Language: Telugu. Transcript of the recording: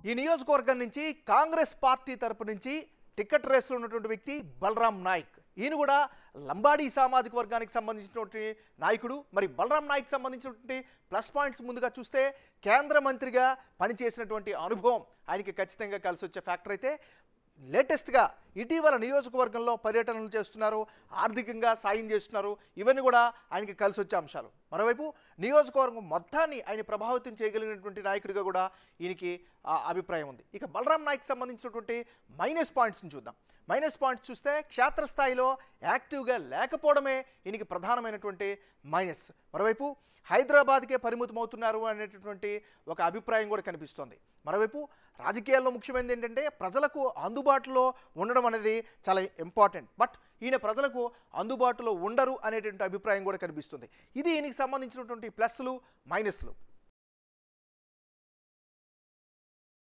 ఈ నియోజకవర్గం నుంచి కాంగ్రెస్ పార్టీ తరపు నుంచి టికెట్ రేసులో ఉన్నటువంటి వ్యక్తి బలరాం నాయక్ ఈయన కూడా లంబాడీ సామాజిక వర్గానికి సంబంధించినటువంటి నాయకుడు మరి బలరాం నాయక్ సంబంధించినటువంటి ప్లస్ పాయింట్స్ ముందుగా చూస్తే కేంద్ర మంత్రిగా పనిచేసినటువంటి అనుభవం ఆయనకి ఖచ్చితంగా కలిసి వచ్చే ఫ్యాక్టర్ అయితే లేటెస్ట్గా ఇటీవల నియోజకవర్గంలో పర్యటనలు చేస్తున్నారు ఆర్థికంగా సాయం చేస్తున్నారు ఇవన్నీ కూడా ఆయనకి కలిసి వచ్చే అంశాలు మరోవైపు నియోజకవర్గం మొత్తాన్ని ఆయన ప్రభావితం చేయగలిగినటువంటి నాయకుడిగా కూడా ఈయనకి ఆ అభిప్రాయం ఉంది ఇక బలరాం నాయక్ సంబంధించినటువంటి మైనస్ పాయింట్స్ని చూద్దాం మైనస్ పాయింట్స్ చూస్తే క్షేత్రస్థాయిలో యాక్టివ్గా లేకపోవడమే ఈయనకి ప్రధానమైనటువంటి మైనస్ మరోవైపు హైదరాబాద్కే పరిమితమవుతున్నారు అనేటటువంటి ఒక అభిప్రాయం కూడా కనిపిస్తోంది మరోవైపు రాజకీయాల్లో ముఖ్యమైనది ఏంటంటే ప్రజలకు అందుబాటులో ఉండడం అనేది చాలా ఇంపార్టెంట్ బట్ ఈయన ప్రజలకు అందుబాటులో ఉండరు అనేటువంటి అభిప్రాయం కూడా కనిపిస్తుంది ఇది ఈయనకి సంబంధించినటువంటి ప్లస్లు మైనస్లు